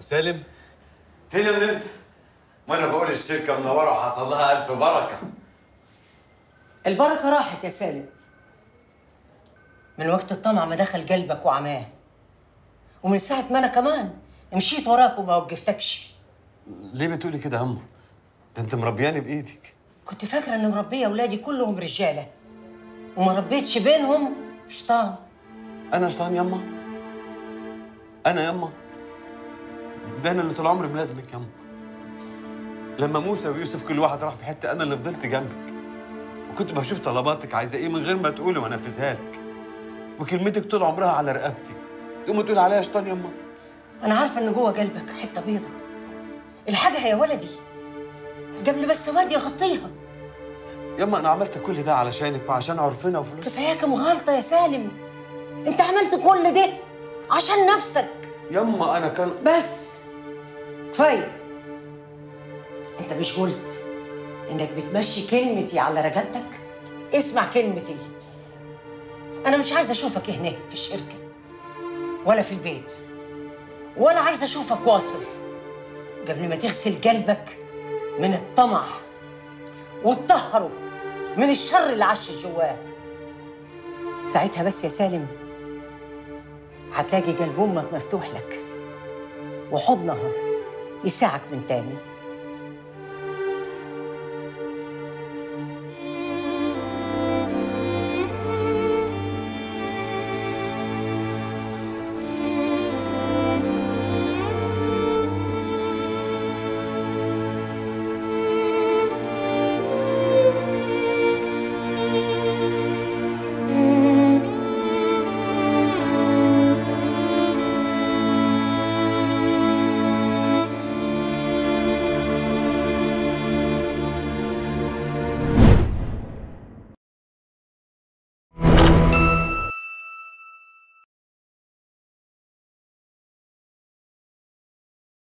ابو سالم هنا من امتى؟ ما انا بقول الشركه منوره وحصل لها الف بركه البركة راحت يا سالم من وقت الطمع ما دخل قلبك وعماه ومن ساعة ما أنا كمان مشيت وراك وما وقفتكش ليه بتقولي كده يا امه؟ ده انت مربياني بايدك كنت فاكرة إن مربية أولادي كلهم رجالة وما ربيتش بينهم شيطان انا شيطان يما انا يما ده انا اللي طول عمري ملازمك يما لما موسى ويوسف كل واحد راح في حته انا اللي فضلت جنبك وكنت بشوف طلباتك عايزه ايه من غير ما تقولي وانفذها لك وكلمتك طول عمرها على رقبتي تقوم تقول عليا شيطان يما أنا عارفة إن جوه قلبك حتة بيضة الحاجة يا ولدي قبل ما السواد يغطيها يما انا عملت كل ده علشانك وعشان عرفنا وفلوس كفاياك مغالطة يا سالم أنت عملت كل ده عشان نفسك يما انا كان بس كفايه انت مش قلت انك بتمشي كلمتي على رجالتك اسمع كلمتي انا مش عايزه اشوفك هنا في الشركه ولا في البيت ولا عايزه اشوفك واصل قبل ما تغسل قلبك من الطمع وتطهره من الشر اللي عاش جواه ساعتها بس يا سالم هتلاقي قلب امك مفتوح لك وحضنها يساعك من تاني